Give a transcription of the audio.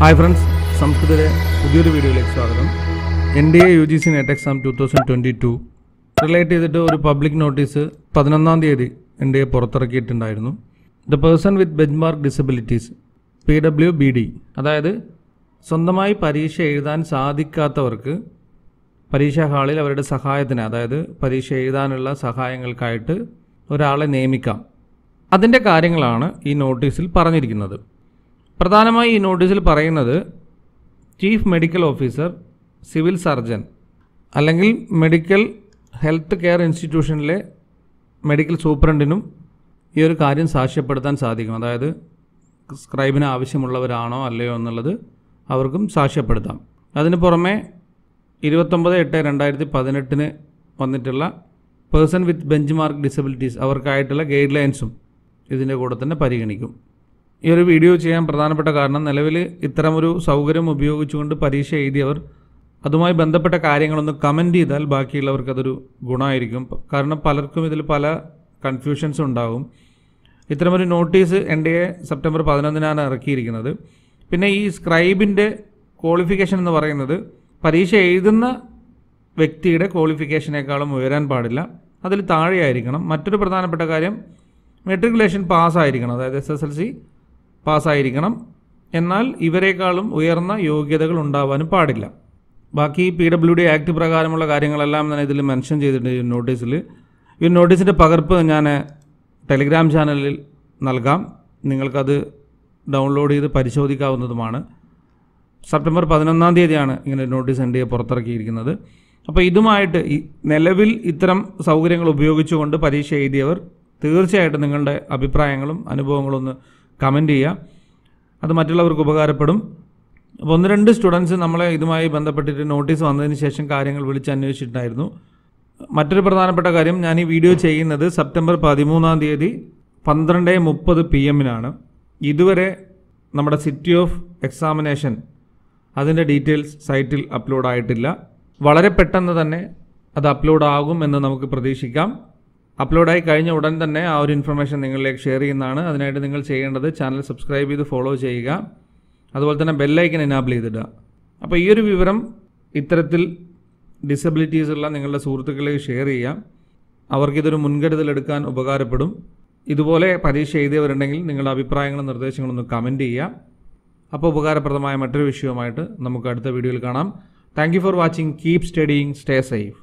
hi friends സംസ്കൃതയുടെ പുതിയൊരു വീഡിയോയിലേക്ക് സ്വാഗതം N D A U G C NET exam two thousand twenty two relate ചെയ്തിട്ട് ഒരു പബ്ലിക് നോട്ടീസ് പതിനൊന്നാം തീയതി എൻ ഡി എ പുറത്തിറക്കിയിട്ടുണ്ടായിരുന്നു the person with benchmark disabilities P W B D അതായത് സ്വന്തമായി പരീക്ഷ എഴുതാൻ സാധിക്കാത്തവർക്ക് പരീക്ഷാ ഹാളിൽ അവരുടെ സഹായത്തിന് അതായത് പരീക്ഷ എഴുതാനുള്ള സഹായങ്ങൾക്കായിട്ട് ഒരാളെ നിയമിക്കാം അതിൻ്റെ കാര്യങ്ങളാണ് ഈ നോട്ടീസിൽ പറഞ്ഞിരിക്കുന്നത് പ്രധാനമായി ഈ നോട്ടീസിൽ പറയുന്നത് chief medical officer civil surgeon അല്ലെങ്കിൽ മെഡിക്കൽ ഹെൽത്ത് കെയർ ഇൻസ്റ്റിറ്റ്യൂഷനിലെ മെഡിക്കൽ സൂപ്രണ്ടിനും ഈ ഒരു കാര്യം സാക്ഷ്യപ്പെടുത്താൻ സാധിക്കും അതായത് സ്ക്രൈബിന് ആവശ്യമുള്ളവരാണോ അല്ലയോ എന്നുള്ളത് അവർക്കും സാക്ഷ്യപ്പെടുത്താം അതിന് പുറമെ ഇരുപത്തൊമ്പത് എട്ട് രണ്ടായിരത്തി പതിനെട്ടിന് വന്നിട്ടുള്ള person with benchmark disabilities അവർക്കായിട്ടുള്ള ഗൈഡ് ലൈൻസും ഇതിൻ്റെ കൂടെ തന്നെ പരിഗണിക്കും ഈ ഒരു വീഡിയോ ചെയ്യാൻ പ്രധാനപ്പെട്ട കാരണം നിലവിൽ ഇത്തരമൊരു സൗകര്യം ഉപയോഗിച്ചുകൊണ്ട് പരീക്ഷ എഴുതിയവർ അതുമായി ബന്ധപ്പെട്ട കാര്യങ്ങളൊന്ന് കമൻറ്റ് ചെയ്താൽ ബാക്കിയുള്ളവർക്ക് അതൊരു ഗുണമായിരിക്കും കാരണം പലർക്കും ഇതിൽ പല കൺഫ്യൂഷൻസും ഉണ്ടാകും ഇത്തരമൊരു notice N D A September പതിനൊന്നിനാണ് ഇറക്കിയിരിക്കുന്നത് പിന്നെ ഈ സ്ക്രൈബിൻ്റെ ക്വാളിഫിക്കേഷൻ എന്ന് പറയുന്നത് പരീക്ഷ എഴുതുന്ന വ്യക്തിയുടെ ക്വാളിഫിക്കേഷനേക്കാളും ഉയരാൻ പാടില്ല അതിൽ താഴെയായിരിക്കണം മറ്റൊരു പ്രധാനപ്പെട്ട കാര്യം മെട്രിക്കുലേഷൻ പാസ്സായിരിക്കണം അതായത് എസ് എസ് എൽ സി പാസ്സായിരിക്കണം എന്നാൽ ഇവരെക്കാളും ഉയർന്ന യോഗ്യതകൾ ഉണ്ടാവാനും പാടില്ല ബാക്കി പി ഡബ്ല്യു ഡി ആക്ട് പ്രകാരമുള്ള കാര്യങ്ങളെല്ലാം ഞാൻ ഇതിൽ മെൻഷൻ ചെയ്തിട്ടുണ്ട് ഈ നോട്ടീസിൽ ഈ നോട്ടീസിൻ്റെ പകർപ്പ് ഞാൻ ടെലിഗ്രാം ചാനലിൽ നൽകാം നിങ്ങൾക്കത് ഡൗൺലോഡ് ചെയ്ത് പരിശോധിക്കാവുന്നതുമാണ് സെപ്റ്റംബർ പതിനൊന്നാം തീയതിയാണ് ഇങ്ങനെ നോട്ടീസ് എൻ ഡി എ പുറത്തിറക്കിയിരിക്കുന്നത് അപ്പോൾ ഇതുമായിട്ട് ഈ നിലവിൽ ഇത്തരം സൗകര്യങ്ങൾ ഉപയോഗിച്ചുകൊണ്ട് പരീക്ഷ എഴുതിയവർ തീർച്ചയായിട്ടും നിങ്ങളുടെ അഭിപ്രായങ്ങളും അനുഭവങ്ങളും ഒന്ന് കമൻറ്റ് ചെയ്യുക അത് മറ്റുള്ളവർക്ക് ഉപകാരപ്പെടും അപ്പോൾ ഒന്ന് രണ്ട് സ്റ്റുഡൻസ് നമ്മളെ ഇതുമായി ബന്ധപ്പെട്ടിട്ട് നോട്ടീസ് വന്നതിന് ശേഷം കാര്യങ്ങൾ വിളിച്ച് അന്വേഷിച്ചിട്ടുണ്ടായിരുന്നു മറ്റൊരു പ്രധാനപ്പെട്ട കാര്യം ഞാൻ ഈ വീഡിയോ ചെയ്യുന്നത് സെപ്റ്റംബർ പതിമൂന്നാം തീയതി പന്ത്രണ്ട് മുപ്പത് പി എമ്മിനാണ് ഇതുവരെ നമ്മുടെ സിറ്റി ഓഫ് എക്സാമിനേഷൻ അതിൻ്റെ ഡീറ്റെയിൽസ് സൈറ്റിൽ അപ്ലോഡ് ആയിട്ടില്ല വളരെ പെട്ടെന്ന് തന്നെ അത് അപ്ലോഡ് ആകും എന്ന് നമുക്ക് പ്രതീക്ഷിക്കാം അപ്ലോഡായി കഴിഞ്ഞ ഉടൻ തന്നെ ആ ഒരു ഇൻഫർമേഷൻ നിങ്ങളിലേക്ക് ഷെയർ ചെയ്യുന്നതാണ് അതിനായിട്ട് നിങ്ങൾ ചെയ്യേണ്ടത് ചാനൽ സബ്സ്ക്രൈബ് ചെയ്ത് ഫോളോ ചെയ്യുക അതുപോലെ തന്നെ ബെല്ലൈക്കൻ എനാബിൾ ചെയ്തിടുക അപ്പോൾ ഈ ഒരു വിവരം ഇത്തരത്തിൽ ഡിസബിലിറ്റീസ് ഉള്ള നിങ്ങളുടെ സുഹൃത്തുക്കളിലേക്ക് ഷെയർ ചെയ്യാം അവർക്കിതൊരു മുൻകരുതൽ എടുക്കാൻ ഉപകാരപ്പെടും ഇതുപോലെ പരീക്ഷ എഴുതിയവരുണ്ടെങ്കിൽ നിങ്ങളുടെ അഭിപ്രായങ്ങളും നിർദ്ദേശങ്ങളും ഒന്ന് കമൻറ്റ് ചെയ്യുക അപ്പോൾ ഉപകാരപ്രദമായ മറ്റൊരു വിഷയവുമായിട്ട് നമുക്ക് അടുത്ത വീഡിയോയിൽ കാണാം thank you for watching keep studying stay safe